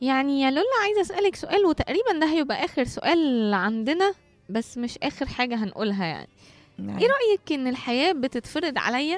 يعني يا لولا عايزة أسألك سؤال وتقريبا ده هيبقى آخر سؤال عندنا بس مش آخر حاجة هنقولها يعني ايه رأيك ان الحياة بتتفرض عليا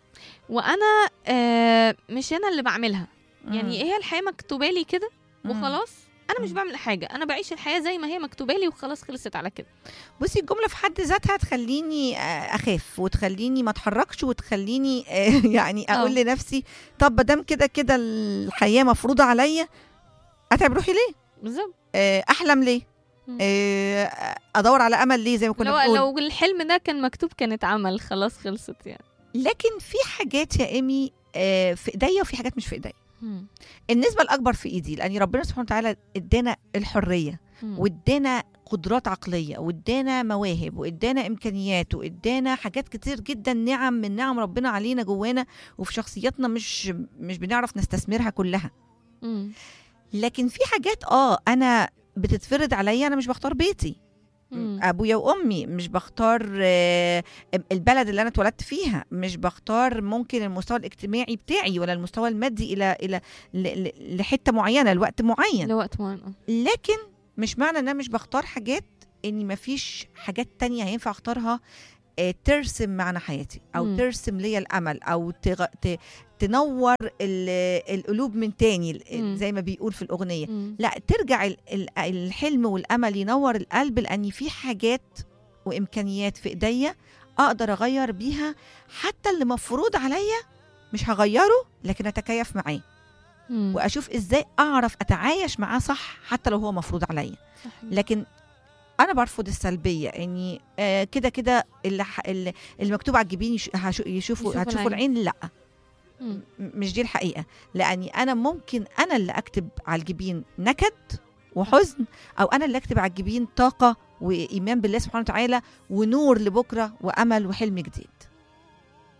وانا آه مش انا اللي بعملها يعني هي الحياة مكتوبة لي كده وخلاص انا مش مم. بعمل حاجة انا بعيش الحياة زي ما هي مكتوبة لي وخلاص خلصت على كده بصي الجمله في حد ذاتها تخليني آه، اخاف وتخليني ما اتحركش وتخليني آه، يعني اقول آه. لنفسي طب ما دام كده كده الحياه مفروضه عليا اتعب روحي ليه بالظبط آه، احلم ليه مم. آه، ادور على امل ليه زي ما كنا لو بنقول لو الحلم ده كان مكتوب كان اتعمل خلاص خلصت يعني لكن في حاجات يا ايمي آه، في ايديا وفي حاجات مش في ايديا مم. النسبه الاكبر في ايدي لان ربنا سبحانه وتعالى ادانا الحريه مم. وادانا قدرات عقليه وادانا مواهب وادانا امكانيات وادانا حاجات كتير جدا نعم من نعم ربنا علينا جوانا وفي شخصياتنا مش مش بنعرف نستثمرها كلها مم. لكن في حاجات اه انا بتتفرض عليا انا مش بختار بيتي مم. ابويا وامي مش بختار آه، البلد اللي انا اتولدت فيها مش بختار ممكن المستوى الاجتماعي بتاعي ولا المستوى المادي الى الى ل- ل- لحته معينه لوقت معين لوقت معين آه. لكن مش معنى ان انا مش بختار حاجات اني مفيش حاجات تانية هينفع اختارها آه، ترسم معنى حياتي او مم. ترسم لي الامل او تغ... ت... تنور ال- القلوب من تاني مم. زي ما بيقول في الاغنيه مم. لا ترجع ال- ال- الحلم والامل ينور القلب لان في حاجات وامكانيات في ايديا اقدر اغير بيها حتى اللي مفروض عليا مش هغيره لكن اتكيف معاه مم. واشوف ازاي اعرف اتعايش معاه صح حتى لو هو مفروض عليا صحيح. لكن انا برفض السلبيه اني آه، كده كده اللي ح- اللي اللي مكتوب على الجبين يش- هشو- يشوفوا يشوفوا هتشوفوا العين. العين لا مم. م- مش دي الحقيقه لاني انا ممكن انا اللي اكتب على الجبين نكد وحزن او انا اللي اكتب على الجبين طاقه وايمان بالله سبحانه وتعالى ونور لبكره وامل وحلم جديد